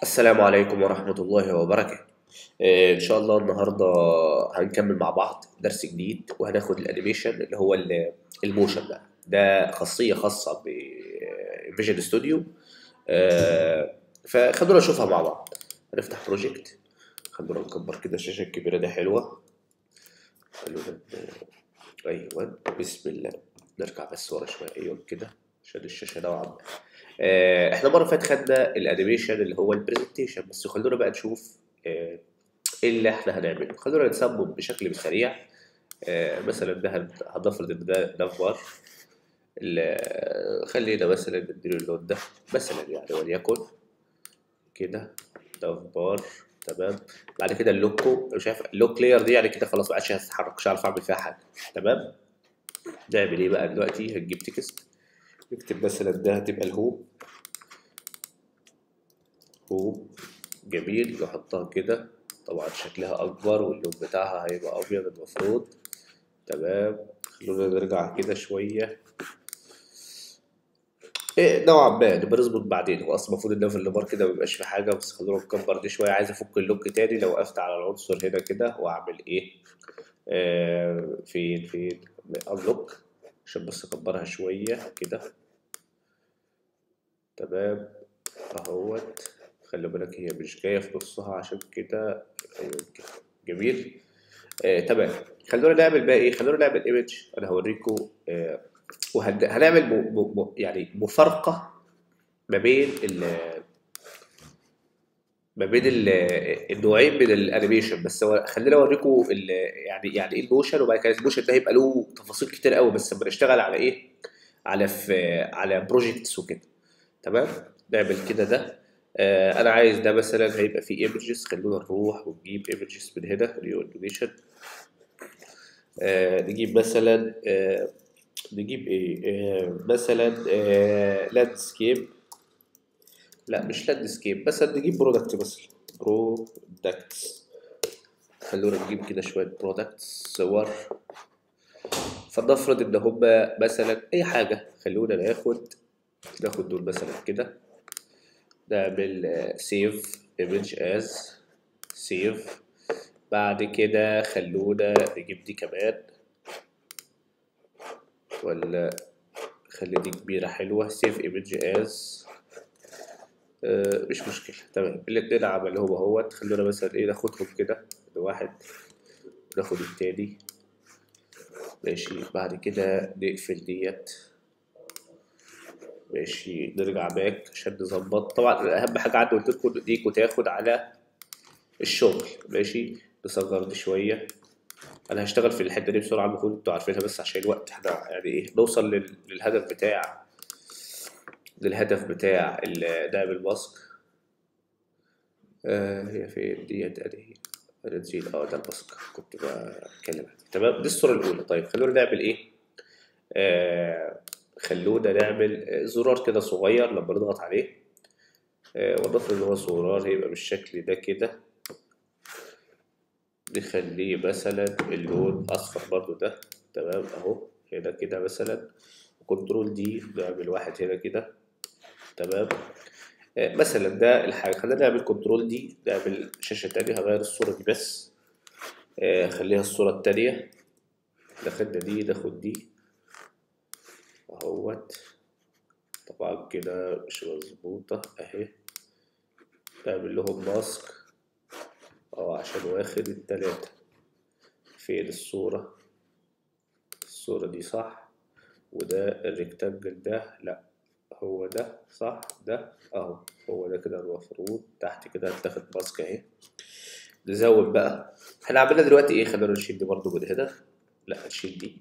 السلام عليكم ورحمة الله وبركاته آه، إن شاء الله النهاردة هنكمل مع بعض درس جديد وهناخد الأنيميشن اللي هو ال- الموشن بقى ده خاصية خاصة بفيجن ستوديو فخلونا نشوفها مع بعض هنفتح بروجكت خلونا نكبر كده الشاشة الكبيرة دي حلوة خلونا ن- أيوه بسم الله نرجع بس ورا شوية أيوه كده عشان الشاشة نوعا ما آه، احنا مرة فاتت خدنا الانيميشن اللي هو البرزنتيشن بس خلونا بقى نشوف آه، ايه اللي احنا هنعمله خلونا نصمم بشكل سريع آه، مثلا ده هن- هنفرض ان ده ده في بار ال- خلينا مثلا نديله اللون ده مثلا يعني وليكن كده ده في بار تمام بعد كده اللوكو مش عارف اللوك لاير دي يعني كده خلاص ما عادش هتتحرك مش عارف اعمل فيها حاجه تمام نعمل ايه بقى دلوقتي هنجيب تكست نكتب مثلا ده هتبقى الهوم هوم جميل نحطها كده طبعا شكلها اكبر واللون بتاعها هيبقى ابيض المفروض تمام خلونا نرجع كده شويه إيه نوعا ما نبقى نظبط بعدين هو اصلا المفروض ان في الليفر كده ما بيبقاش في حاجه بس خلونا نكبر دي شويه عايز افك اللوك تاني لو وقفت على العنصر هنا كده واعمل ايه آه فين فين انلوك عشان بس اكبرها شويه كده تمام اهوت خلي بالك هي مش جايه في نصها عشان كده ايوه كده جميل آه، تمام خلونا نعمل بقى ايه خلونا نعمل ايمج انا هوريكم آه وهنعمل م... م... م... يعني مفارقه ما بين ال ما بين ال... النوعين من الانيميشن بس هو خلينا اوريكم ال... يعني يعني ايه الموشن وبعد كده الموشن ده هيبقى له تفاصيل كتير قوي بس لما نشتغل على ايه على في على بروجكتس وكده تمام نعمل كده ده آه انا عايز ده مثلا هيبقى فيه ايمجز خلونا نروح ونجيب ايمجز من هنا نيو انيميشن آه نجيب مثلا آه نجيب ايه آه مثلا آه لاندسكيب لا مش لاندسكيب مثلا نجيب برودكت مثلا برودكتس خلونا نجيب كده شوية برودكتس صور فلنفرض ان هما مثلا اي حاجة خلونا ناخد ناخد دول مثلا كده نعمل سيف ايمج از سيف بعد كده خلونا نجيب دي كمان ولا خلي دي كبيرة حلوة سيف ايمج از مش مشكلة تمام الاتنين عملهم اهوت خلونا مثلا ايه ناخدهم كده واحد ناخد التاني ماشي بعد كده نقفل ديت ماشي نرجع باك عشان نظبط طبعا اهم حاجه عندي قلت لكم ديك وتاخد على الشغل ماشي نصغر دي شويه انا هشتغل في الحته دي بسرعه المفروض انتوا عارفينها بس عشان الوقت احنا يعني ايه نوصل لل- للهدف بتاع للهدف بتاع ال- نعمل ماسك آه هي فين ديت ادي انا نسيت اه ده الماسك كنت بتكلم عنه تمام دي الصوره الاولى طيب خلونا نعمل ايه آه خلونا نعمل آه، زرار كده صغير لما نضغط عليه آه، ونفرض ان هو زرار هيبقى بالشكل ده كده نخليه مثلا اللون اصفر برضو ده تمام اهو هنا كده مثلا كنترول دي نعمل واحد هنا كده تمام آه، مثلا ده الحاجة خلينا نعمل كنترول دي نعمل شاشة تانية هغير الصورة دي بس آه، خليها الصورة التانية ناخدنا دي ناخد دي اهوت طبعا كده مش مظبوطة اهي نعمل لهم ماسك اه عشان واخد التلاتة فين الصورة الصورة دي صح وده الريكتانجل ده لا هو ده صح ده اهو هو ده كده المفروض تحت كده هتاخد ماسك اهي نزود بقى احنا عملنا دلوقتي ايه خلونا نشيل دي برضو من هنا لا نشيل دي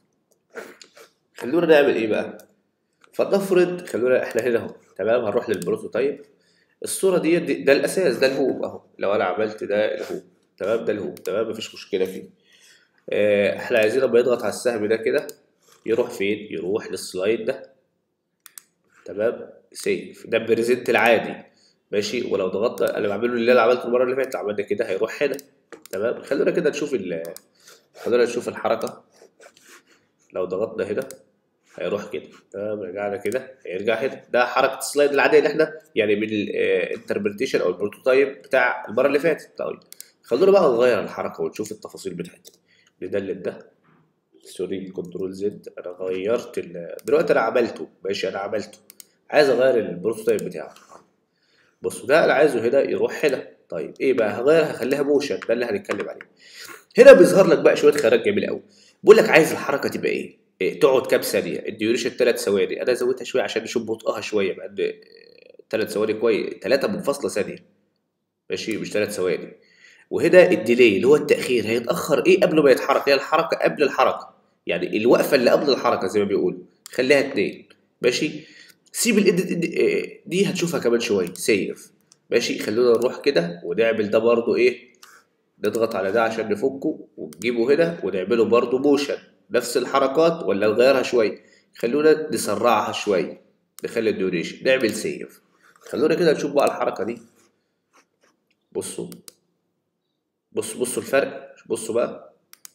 خلونا نعمل ايه بقى فلنفرض خلونا احنا هنا اهو تمام هنروح للبروتوتايب الصورة دي, دي ده الأساس ده الهوب أهو لو أنا عملت ده الهوب تمام ده الهوب تمام مفيش مشكلة فيه آه، احنا عايزين لما يضغط على السهم ده كده يروح فين؟ يروح للسلايد ده تمام سيف ده البريزنت العادي ماشي ولو ضغطت انا بعمله اللي انا عملته المره اللي فاتت عملنا كده هيروح هنا تمام خلونا كده نشوف ال خلونا نشوف الحركه لو ضغطنا هنا هيروح كده تمام رجعنا كده هيرجع هنا ده حركه السلايد العاديه اللي احنا يعني من الانتربريتيشن او البروتوتايب بتاع المره اللي فاتت طيب خلونا بقى نغير الحركه ونشوف التفاصيل بتاعتها ندلت ده سوري كنترول زد انا غيرت ال... دلوقتي انا عملته ماشي انا عملته عايز اغير البروتوتايب بتاعه بصوا ده انا عايزه هنا يروح هنا طيب ايه بقى هغير هخليها موشن ده اللي هنتكلم عليه هنا بيظهر لك بقى شويه خيارات جميله قوي بيقول لك عايز الحركه تبقى ايه, إيه تقعد كام ثانيه الديوريشن ثلاث ثواني انا زودتها شويه عشان نشوف بطئها شويه مع ان ثلاث ثواني كويس ثلاثه منفصله ثانيه ماشي مش ثلاث ثواني وهنا الديلي اللي هو التاخير هيتاخر ايه قبل ما يتحرك هي الحركه قبل الحركه يعني الوقفه اللي قبل الحركه زي ما بيقولوا خليها اتنين ماشي سيب الايديت دي هتشوفها كمان شويه سيف ماشي خلونا نروح كده ونعمل ده برضو ايه نضغط على ده عشان نفكه ونجيبه هنا ونعمله برضو موشن نفس الحركات ولا نغيرها شويه خلونا نسرعها شويه نخلي الديوريشن نعمل سيف خلونا كده نشوف بقى الحركه دي بصوا بصوا بصوا الفرق بصوا بقى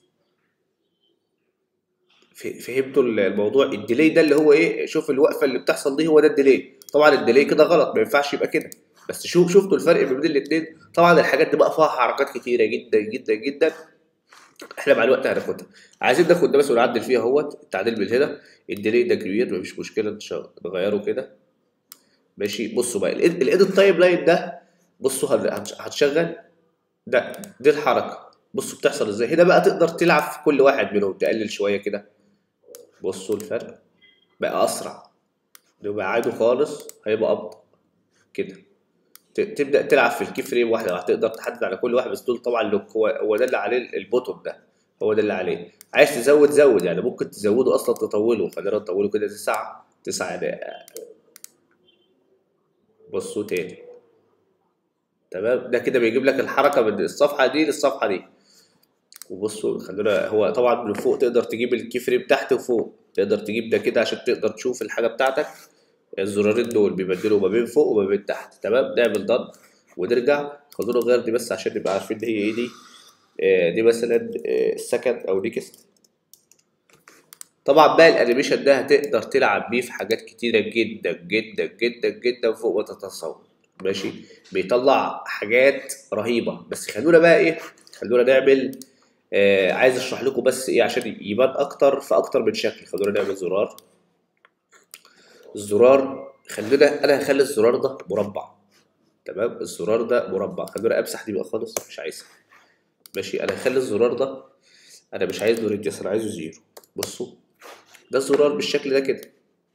فهمتوا الموضوع الديلي ده اللي هو ايه شوف الوقفه اللي بتحصل دي هو ده الديلي طبعا الديلي كده غلط ما ينفعش يبقى كده بس شوف شفتوا الفرق بين الاثنين طبعا الحاجات دي بقى فيها حركات كتيره جدا جدا جدا احنا مع الوقت هناخدها عايزين ناخد ده بس ونعدل فيها اهوت التعديل من هنا الديلي ده كبير مفيش مشكله نغيره كده ماشي بصوا بقى الايديت تايم لاين ده بصوا هتشغل ده دي الحركه بصوا بتحصل ازاي هنا بقى تقدر تلعب في كل واحد منهم تقلل شويه كده بصوا الفرق بقى اسرع لو بعده خالص هيبقى ابطا كده تبدا تلعب في الكي فريم واحده واحده تقدر تحدد على كل واحد بس دول طبعا لوك هو هو ده اللي عليه البوتوم ده هو ده اللي عليه عايز تزود زود يعني ممكن تزوده اصلا تطوله خلينا نطوله كده تسعة تسعة دقائق بصوا تاني تمام ده كده بيجيب لك الحركه من الصفحه دي للصفحه دي وبصوا خلونا هو طبعا من فوق تقدر تجيب الكي فريم تحت وفوق تقدر تجيب ده كده عشان تقدر تشوف الحاجه بتاعتك الزرارين دول بيبدلوا ما بين فوق وما بين تحت تمام نعمل ضد ونرجع خلونا نغير دي بس عشان نبقى عارفين هي ايه دي آه دي مثلا آه السكند او نيكست طبعا بقى الانيميشن ده هتقدر تلعب بيه في حاجات كتيره جدا جدا جدا جدا فوق ما تتصور ماشي بيطلع حاجات رهيبه بس خلونا بقى ايه خلونا نعمل آه عايز اشرح لكم بس ايه عشان يبان اكتر في اكتر من شكل خلونا نعمل زرار الزرار خلينا انا هخلي الزرار ده مربع تمام الزرار ده مربع خلونا امسح دي بقى خالص مش عايزها ماشي انا هخلي الزرار ده انا مش عايز له ريديوس انا عايزه زيرو بصوا ده الزرار بالشكل ده كده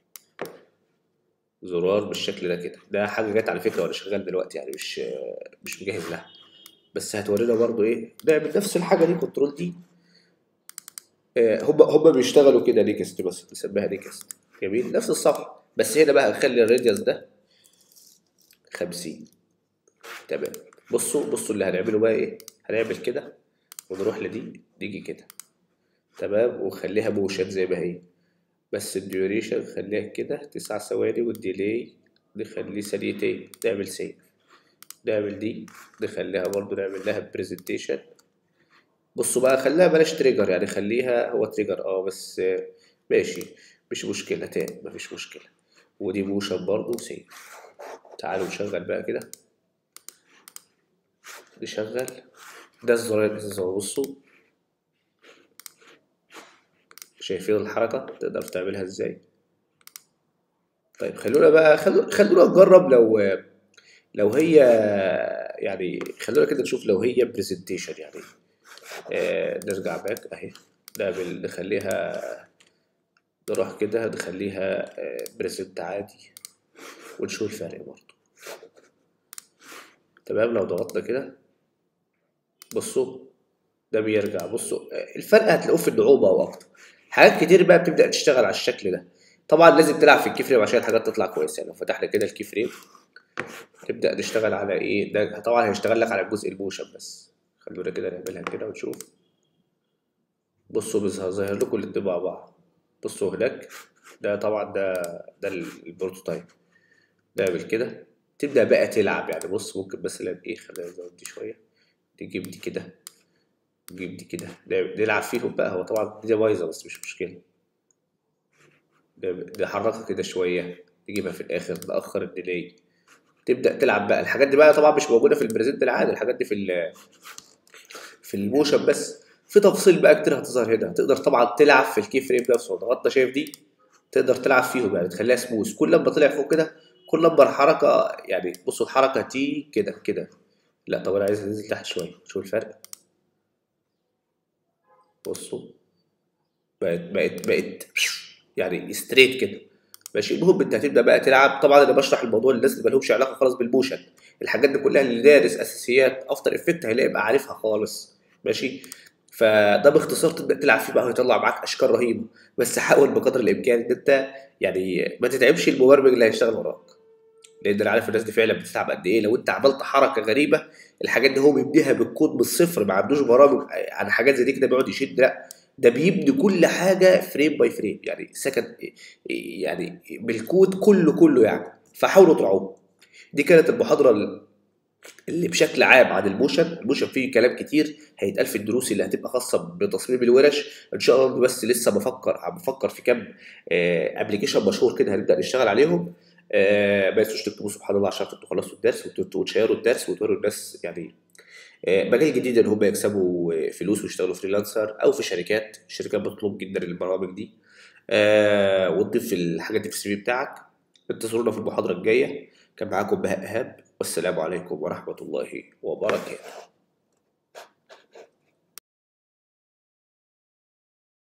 زرار بالشكل ده كده ده حاجه جت على فكره وانا شغال دلوقتي يعني مش مش مجهز لها بس هتورينا برضو ايه نعمل نفس الحاجه دي كنترول دي آه هم هم بيشتغلوا كده نيكست بس نسميها نيكست جميل نفس الصفحه بس هنا بقى هنخلي الراديوس ده 50 تمام بصوا بصوا اللي هنعمله بقى ايه هنعمل كده ونروح لدي نيجي كده تمام ونخليها موشن زي ما هي بس الديوريشن خليها كده تسع ثواني والديلي نخليه ثانيتين نعمل سيف نعمل دي نخليها برضو نعمل لها برزنتيشن بصوا بقى خليها بلاش تريجر يعني خليها هو تريجر اه بس ماشي مش مشكلة تاني مفيش مشكلة ودي موشن برضو سيف تعالوا نشغل بقى كده نشغل ده الزرار الزرار بصوا شايفين الحركة تقدر تعملها ازاي طيب خلونا بقى خلونا خلونا نجرب لو لو هي يعني خلونا كده نشوف لو هي برزنتيشن يعني آه نرجع باك اهي نعمل نخليها نروح كده نخليها آه بريزنت عادي ونشوف الفرق برضه تمام لو ضغطنا كده بصوا ده بيرجع بصوا الفرق هتلاقوه في النعومه او اكتر حاجات كتير بقى بتبدا تشتغل على الشكل ده طبعا لازم تلعب في الكي فريم عشان الحاجات تطلع كويسه يعني لو فتحنا كده الكي فريم تبدا نشتغل على ايه ده طبعا هيشتغل لك على الجزء الموشن بس خلونا كده نعملها كده ونشوف بصوا ظاهر لكم الاتنين مع بعض بصوا هناك ده طبعا ده ده البروتوتايب نعمل كده تبدا بقى تلعب يعني بص ممكن مثلا ايه خلينا نزود دي شويه نجيب دي كده نجيب دي كده نلعب فيهم بقى هو طبعا دي بايظه بس مش مشكله نحركها كده شويه تجيبها في الاخر ناخر الديلي تبدا تلعب بقى الحاجات دي بقى طبعا مش موجوده في البريزنت العادي الحاجات دي في ال في الموشن بس في تفاصيل بقى كتير هتظهر هنا تقدر طبعا تلعب في الكي فريم نفسه ضغطت شايف دي تقدر تلعب فيهم يعني تخليها سموث كل لما طلع فوق كده كل لما الحركه يعني بصوا الحركه تي كده كده لا طب انا عايز انزل تحت شويه شوف الفرق بصوا بقت بقت بقت يعني ستريت كده ماشي المهم انت هتبدا بقى تلعب طبعا انا بشرح الموضوع للناس اللي مالهمش علاقه خالص بالموشن الحاجات دي كلها اللي دارس اساسيات افتر افكت هيلاقي بقى عارفها خالص ماشي فده باختصار تبدا تلعب فيه بقى ويطلع معاك اشكال رهيبه بس حاول بقدر الامكان ان انت يعني ما تتعبش المبرمج اللي هيشتغل وراك لان انا عارف الناس دي فعلا بتتعب قد ايه لو انت عملت حركه غريبه الحاجات دي هو بيبنيها بالكود من الصفر ما عندوش برامج عن حاجات زي دي كده بيقعد يشد لا ده بيبني كل حاجه فريم باي فريم يعني سكند يعني بالكود كله كله يعني فحاولوا تراعوه دي كانت المحاضره اللي بشكل عام عن الموشن الموشن فيه كلام كتير هيتقال في الدروس اللي هتبقى خاصه بتصميم الورش ان شاء الله بس لسه بفكر عم بفكر في كام ابلكيشن مشهور كده هنبدا نشتغل عليهم آه ما تنسوش تكتبوا سبحان الله عشان تخلصوا الدرس وتشيروا الدرس وتوروا الناس يعني آه مجال جديد ان هم يكسبوا فلوس ويشتغلوا فريلانسر او في شركات الشركات بتطلب جدا البرامج دي آه وتضيف الحاجات دي في السي في بتاعك انتظرونا في المحاضره الجايه كان معاكم بهاء ايهاب والسلام عليكم ورحمه الله وبركاته